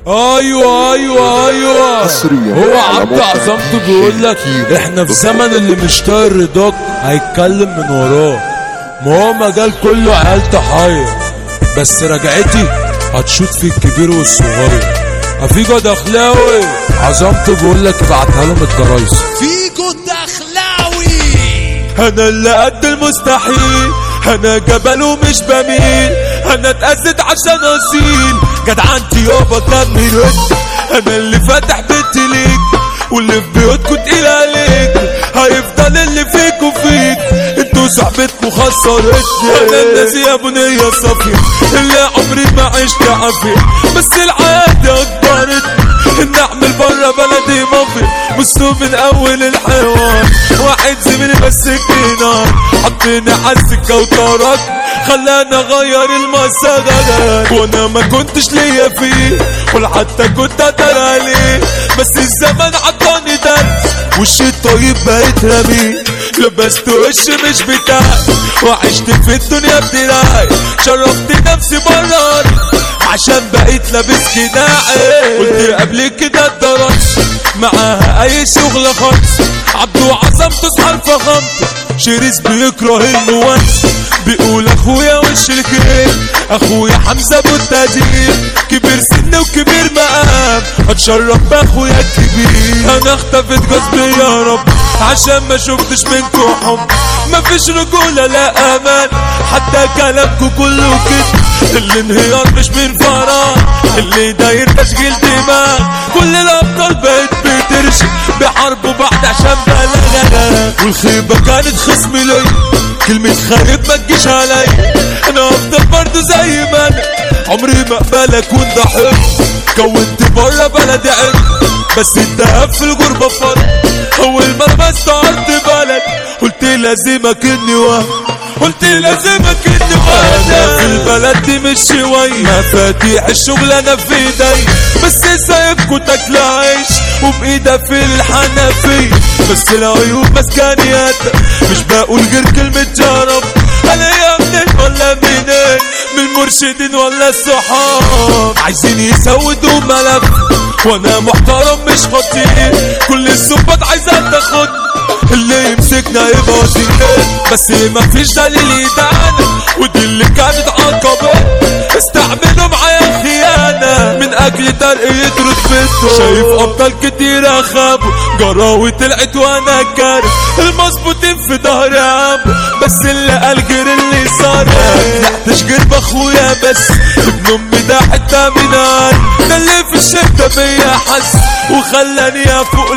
ايوه ايوه ايوه حصرياً هو على عبد موقع عظمته بيقول لك كيف احنا في زمن اللي مش طاير رضاك هيتكلم من وراه ما هو مجال كله عيال تحير بس رجعتي هتشوط في الكبير والصغير افيجو دخلاوي عظمته بيقول لك ابعتها لهم الضرايس فيجو الدخلاوي انا اللي قد المستحيل انا جبل ومش بميل انا اتأذيت عشان اصيل جدعنتي يابا كملت انا اللي فاتح بيتي ليك واللي في بيوتكوا تقيل عليك هيفضل اللي فيك وفيك انتوا صاحبتكوا خسرتني انا الناس يا بنية صافية اللي عمري ما عشت عافية بس العادة اجبرتني ان اعمل برا بلدي مافيا مسلوب من اول الحوار واحد زميلي مسك نار حطيني على السكه وطرد خلاني اغير المسارات وانا ما كنتش ليا فيه ولا حتى كنت ادار عليه بس الزمن عطاني درس وشي الطيب بقيت رميه لبست وش مش بتاعي وعشت في الدنيا بتراعي شرفت نفسي برا عشان بقيت لابس كداعي قلت قبل كده الدرس معاها اي شغل خالص عبدو عظمته اصحاب فخامته شريس بيكره الموانس بيقول اخويا وش الكريم اخويا حمزه ابو التاجير كبير سن وكبير مقام اتشرف باخويا الكبير انا اختفيت غصب يا رب عشان ما شفتش منكم حب مفيش رجوله لا امان حتى كلامكم كله كده الانهيار مش من فراغ اللي داير تشغيل دماغ كل الابطال بقت بترشي بحاربوا بعض عشان بلغنا والخيبه كانت خصمي ليا كلمة خايب ما تجيش عليا انا افضل برضه زي ما انا عمري ما اقبل اكون ضحية كونت بره بلدي عين بس الدهب في الغربة فرق اول ما استعرت بلد قلت لازم اكني وهم قلت لازم اكني وانا في البلد دي مش شوية مفاتيح الشغل انا في ايدي بس سايبكوا تاكل عيش وبايدها في الحنفية بس العيوب مسكانيات مش بقول غير كلمة جرب انا يا منين ولا منين من مرشدين ولا الصحاب عايزين يسودوا ملف وانا محترم مش خطير كل الصبات عايزة تاخد اللي يمسكنا يبقى زين بس مفيش دليل يدانا ودي اللي كانت عقبة استعملوا معايا خيانة من اجل ترقية رتبته شايف ابطال كتير اخابوا جراوي طلعت وانا كارف المظبوطين في ظهري عم بس اللي قال غير اللي صار طلعتش غير باخويا بس ابن امي ده حتة من قلبي ده اللي في الشدة بيا حس وخلاني افوق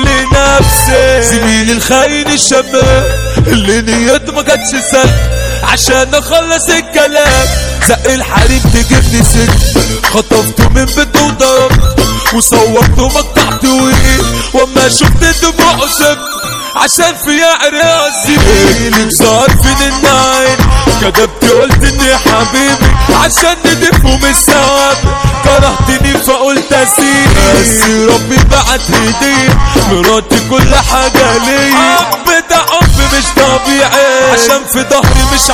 لنفسي زميلي الخاين الشباب اللي نيته ما كانتش سهل عشان اخلص الكلام زق الحريم تجيبني سك خطفته من بيته وضربته وصورته مقطعت وايه واما شفت دموعه سبت عشان في راسي اللي مصار فين الناين كذبت قلت اني حبيبي عشان ندف من الثواب كرهتني فقلت اسيب بس ربي بعت هدية مراتي كل حاجة ليا حبيت حب مش طبيعي عشان في ظهري مش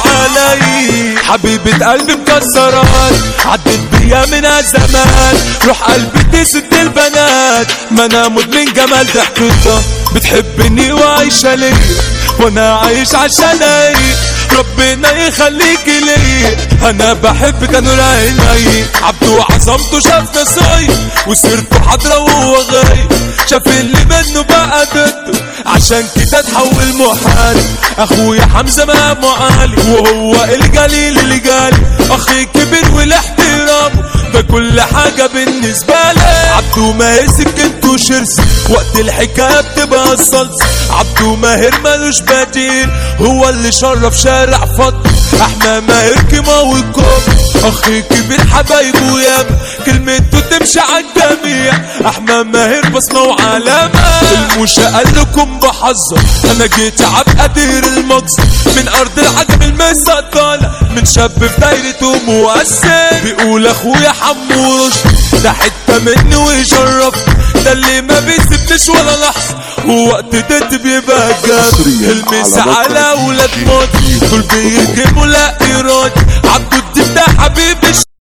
علي حبيبة قلبي مكسرات عدت بيا من زمان روح قلبي دي ست البنات ما انا مدمن جمال ضحكتها بتحبني وعايشة ليا وانا عايش عشان ايه ربنا يخليك لي انا بحبك انا عيني عبدو عظمته شاف نصاي وسيرته حضرة وهو غايب شاف اللي منه بقى ضده عشان كده اتحول محال اخويا حمزه مقام عالي وهو الجليل اللي جالي اخي كبر والاحترام ده كل حاجة بالنسبة لي عبدو ماهر سكنته شرس وقت الحكاية بتبقى الصلصة عبدو ماهر ملوش بديل هو اللي شرف شارع فضل احنا ماهر كيما والكوب اخي كبير حبايبه ياما كلمته تمشي عالجميع احمد ماهر بصمة وعلامة الموشة قال لكم بحذر انا جيت عب قدير المقصد من ارض العجم المسا طالع من شاب في دايرته مؤثر بيقول اخويا حموش ده حتة مني ويشرف ده اللي ما بيسيبنيش ولا لحظة ووقت ديت بيبقى جاب حصرياً المس على موقع على ولاد موت دول بيهجموا لا ايراد عبدو الدين ده حبيبي